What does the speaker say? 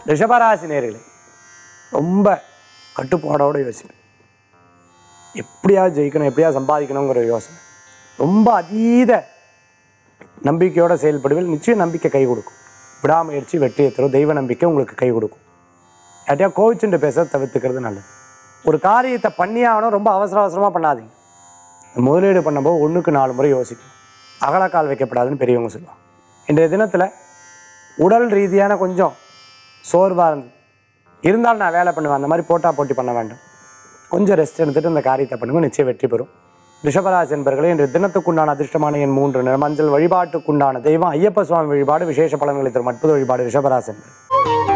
ரிஷபராசி நேர்களே ரொம்ப கட்டுப்பாடோட யோசிப்பேன் எப்படியாவது ஜெயிக்கணும் எப்படியாவது சம்பாதிக்கணுங்கிற யோசனை ரொம்ப அதீத நம்பிக்கையோட செயல்படுவில் நிச்சயம் நம்பிக்கை கை கொடுக்கும் விடாமுயற்சி வெற்றியை தரும் தெய்வ நம்பிக்கை உங்களுக்கு கை கொடுக்கும் யார்ட்டையா கோவிச்சுட்டு பேச தவிர்த்துக்கிறது நல்லது ஒரு காரியத்தை பண்ணியாகணும் ரொம்ப அவசர அவசரமாக பண்ணாதீங்க முதலீடு பண்ணும்போது ஒன்றுக்கு நாலு முறை யோசிக்கணும் அகலக்கால் வைக்கப்படாதுன்னு பெரியவங்க சொல்லுவாங்க இன்றைய தினத்தில் உடல் ரீதியான கொஞ்சம் சோர்வாக இருந்து இருந்தாலும் நான் வேலை பண்ணுவேன் அந்த மாதிரி போட்டா போட்டி பண்ண வேண்டாம் கொஞ்சம் ரெஸ்ட் எடுத்துட்டு இந்த காரியத்தை பண்ணுங்க நிச்சயம் வெற்றி பெறும் ரிஷபராசி என்பர்களே இன்று தினத்துக்குண்டான அதிர்ஷ்டமான என் மூன்று நிற மஞ்சள் வழிபாட்டுக்குண்டான தெய்வம் ஐயப்ப சுவாமி வழிபாடு விசேஷ பலன்களை தரும் அற்புத வழிபாடு ரிஷபராசி என்பது